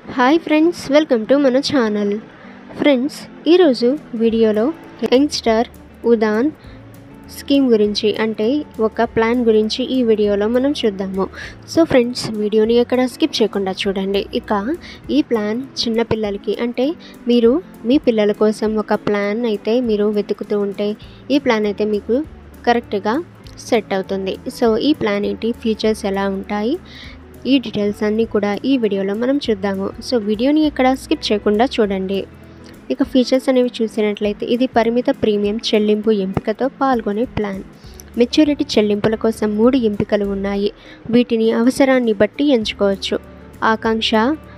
hi friends welcome to మన channel friends ఈరోజు వీడియోలో యంగ్స్టర్ ఉదాన్ స్కీమ్ గురించి అంటే ఒక ప్లాన్ గురించి ఈ వీడియోలో మనం చూద్దాము సో ఫ్రెండ్స్ వీడియోని ఎక్కడ స్కిప్ చేయకుండా చూడండి ఇక ఈ ప్లాన్ చిన్న పిల్లలకి అంటే మీరు మీ పిల్లల కోసం ఒక ప్లాన్ అయితే మీరు వెతుకుతూ ఉంటే ఈ ప్లాన్ అయితే మీకు కరెక్ట్గా సెట్ అవుతుంది సో ఈ ప్లాన్ ఏంటి ఫీచర్స్ ఎలా ఉంటాయి ఈ డీటెయిల్స్ అన్నీ కూడా ఈ వీడియోలో మనం చూద్దాము సో వీడియోని ఎక్కడ స్కిప్ చేయకుండా చూడండి ఇక ఫీచర్స్ అనేవి చూసినట్లయితే ఇది పరిమిత ప్రీమియం చెల్లింపు ఎంపికతో పాల్గొనే ప్లాన్ మెచ్యూరిటీ చెల్లింపుల కోసం మూడు ఎంపికలు ఉన్నాయి వీటిని అవసరాన్ని బట్టి ఎంచుకోవచ్చు ఆకాంక్ష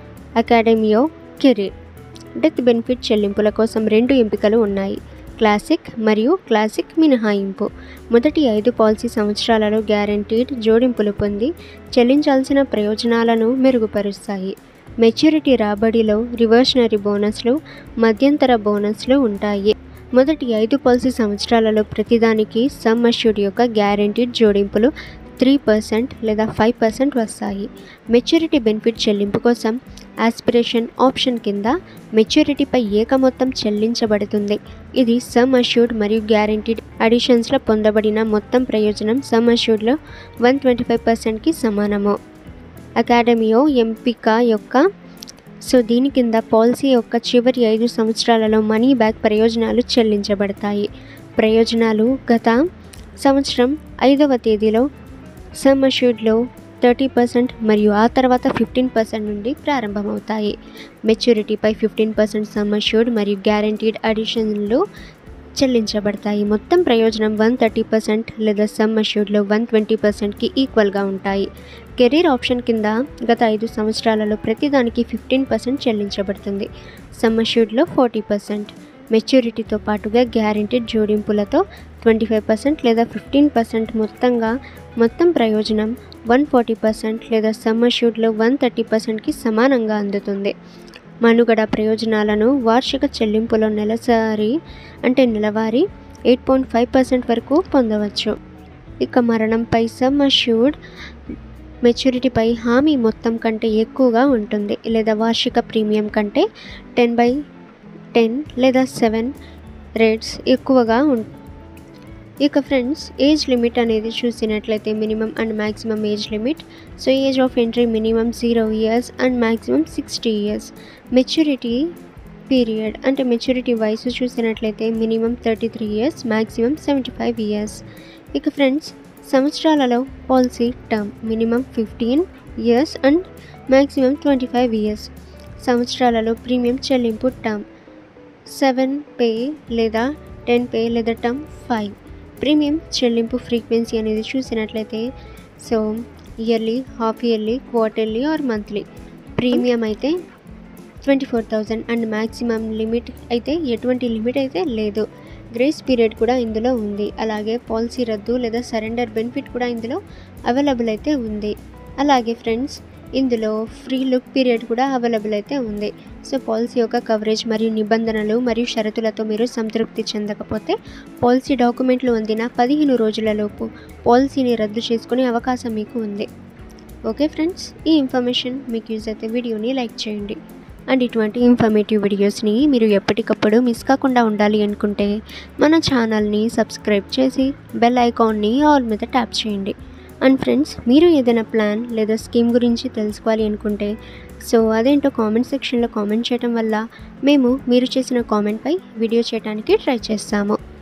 అకాడమియో కెరీర్ డెత్ బెనిఫిట్ చెల్లింపుల కోసం రెండు ఎంపికలు ఉన్నాయి క్లాసిక్ మరియు క్లాసిక్ మినహాయింపు మొదటి ఐదు పాలసీ సంవత్సరాలలో గ్యారంటీడ్ జోడింపులు పొంది చెల్లించాల్సిన ప్రయోజనాలను మెరుగుపరుస్తాయి మెచ్యూరిటీ రాబడిలో రివర్షనరీ బోనస్లు మధ్యంతర బోనస్లు ఉంటాయి మొదటి ఐదు పాలసీ సంవత్సరాలలో ప్రతిదానికి సమ్ అష్యూడ్ యొక్క గ్యారంటీడ్ జోడింపులు త్రీ పర్సెంట్ లేదా ఫైవ్ పర్సెంట్ వస్తాయి మెచ్యూరిటీ బెనిఫిట్ చెల్లింపు కోసం ఆస్పిరేషన్ ఆప్షన్ కింద మెచ్యూరిటీపై ఏక మొత్తం చెల్లించబడుతుంది ఇది సమ్ అష్యూర్డ్ మరియు గ్యారంటీడ్ అడిషన్స్లో పొందబడిన మొత్తం ప్రయోజనం సమ్ అష్యూర్డ్లో వన్ ట్వంటీ ఫైవ్ పర్సెంట్కి సమానము అకాడమియో ఎంపిక యొక్క సో దీని కింద పాలసీ యొక్క చివరి ఐదు సంవత్సరాలలో మనీ బ్యాక్ ప్రయోజనాలు చెల్లించబడతాయి ప్రయోజనాలు గత సంవత్సరం ఐదవ తేదీలో సమ్ అష్యూర్డ్లో థర్టీ పర్సెంట్ మరియు ఆ తర్వాత ఫిఫ్టీన్ పర్సెంట్ నుండి ప్రారంభమవుతాయి మెచ్యూరిటీపై ఫిఫ్టీన్ పర్సెంట్ సమ్ అష్యూర్డ్ మరియు గ్యారంటీడ్ అడిషన్లు చెల్లించబడతాయి మొత్తం ప్రయోజనం వన్ థర్టీ పర్సెంట్ లేదా సమ్ అష్యూర్డ్లో వన్ ట్వంటీ పర్సెంట్కి ఈక్వల్గా ఉంటాయి కెరీర్ ఆప్షన్ కింద గత ఐదు సంవత్సరాలలో ప్రతిదానికి ఫిఫ్టీన్ పర్సెంట్ చెల్లించబడుతుంది సమ్ అష్యూర్డ్లో ఫార్టీ పర్సెంట్ మెచ్యూరిటీతో పాటుగా గ్యారంటీడ్ జోడింపులతో ట్వంటీ ఫైవ్ పర్సెంట్ లేదా ఫిఫ్టీన్ పర్సెంట్ మొత్తంగా మొత్తం ప్రయోజనం వన్ ఫార్టీ పర్సెంట్ లేదా సమ్ అష్యూర్డ్లో వన్ థర్టీ పర్సెంట్కి సమానంగా అందుతుంది మనుగడ ప్రయోజనాలను వార్షిక చెల్లింపులో నెలసరి అంటే నెలవారీ ఎయిట్ పాయింట్ ఫైవ్ పర్సెంట్ వరకు పొందవచ్చు ఇక మరణంపై సమ్ అష్యూర్డ్ మెచ్యూరిటీపై హామీ మొత్తం కంటే ఎక్కువగా ఉంటుంది లేదా వార్షిక ప్రీమియం కంటే టెన్ బై టెన్ లేదా సెవెన్ రేట్స్ ఎక్కువగా ఉంటుంది ఇక ఫ్రెండ్స్ ఏజ్ లిమిట్ అనేది చూసినట్లయితే minimum and maximum age limit so age of entry minimum zero years and maximum sixty years maturity period అంటే మెచ్యూరిటీ వయసు చూసినట్లయితే minimum thirty three years maximum seventy five years ఇక friends సంవత్సరాలలో policy term minimum fifteen years and maximum twenty five years సంవత్సరాలలో premium చెల్లింపు term seven pay లేదా ten pay లేదా term five premium చెల్లింపు ఫ్రీక్వెన్సీ అనేది చూసినట్లయితే so yearly half yearly quarterly or monthly premium అయితే twenty four thousand and maximum limit అయితే ఎటువంటి లిమిట్ అయితే లేదు గ్రేస్ పీరియడ్ కూడా ఇందులో ఉంది అలాగే పాలసీ రద్దు లేదా సరెండర్ బెనిఫిట్ కూడా ఇందులో అవైలబుల్ అయితే ఉంది అలాగే ఫ్రెండ్స్ ఇందులో ఫ్రీ లుక్ పీరియడ్ కూడా అవైలబుల్ అయితే ఉంది సో పాలసీ యొక్క కవరేజ్ మరియు నిబంధనలు మరియు షరతులతో మీరు సంతృప్తి చెందకపోతే పాలసీ డాక్యుమెంట్లు అందిన పదిహేను రోజులలోపు పాలసీని రద్దు చేసుకునే అవకాశం మీకు ఉంది ఓకే ఫ్రెండ్స్ ఈ ఇన్ఫర్మేషన్ మీకు యూజ్ అయితే వీడియోని లైక్ చేయండి అండ్ ఇటువంటి ఇన్ఫర్మేటివ్ వీడియోస్ని మీరు ఎప్పటికప్పుడు మిస్ కాకుండా ఉండాలి అనుకుంటే మన ఛానల్ని సబ్స్క్రైబ్ చేసి బెల్ ఐకాన్ని ఆల్ మీద ట్యాప్ చేయండి అండ్ ఫ్రెండ్స్ మీరు ఏదైనా ప్లాన్ లేదా స్కీమ్ గురించి తెలుసుకోవాలి అనుకుంటే సో అదేంటో కామెంట్ సెక్షన్లో కామెంట్ చేయడం వల్ల మేము మీరు చేసిన కామెంట్పై వీడియో చేయడానికి ట్రై చేస్తాము